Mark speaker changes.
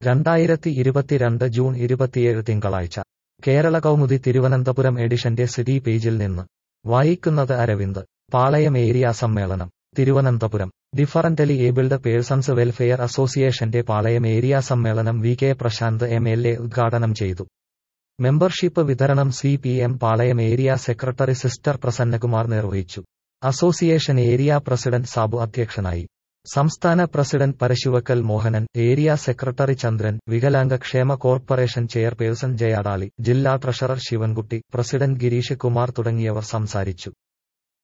Speaker 1: രണ്ടായിരത്തി ഇരുപത്തിരണ്ട് ജൂൺ ഇരുപത്തിയേഴ് തിങ്കളാഴ്ച കേരള കൗമുദി തിരുവനന്തപുരം എഡിഷന്റെ സിറ്റി പേജിൽ നിന്ന് വായിക്കുന്നത് അരവിന്ദ് പാളയം ഏരിയ സമ്മേളനം Thiruvananthapuram differently abled persons welfare അസോസിയേഷന്റെ പാളയം ഏരിയ സമ്മേളനം V K Prasanth M L A ഉദ്ഘാടനം ചെയ്തു മെമ്പർഷിപ്പ് വിതരണം C P M Palayam area secretary sister Prasannakumar നിർവഹിച്ചു അസോസിയേഷൻ ഏരിയ പ്രസിഡന്റ് സാബു അധ്യക്ഷനായി സംസ്ഥാന president Parasuvakkal Mohanan area secretary Chandran വികലാംഗ ക്ഷേമ കോർപ്പറേഷൻ ചെയർപേഴ്സൺ ജയാടാളി ജില്ലാ ട്രഷറർ ശിവൻകുട്ടി പ്രസിഡന്റ് ഗിരീഷ് കുമാർ തുടങ്ങിയവർ സംസാരിച്ചു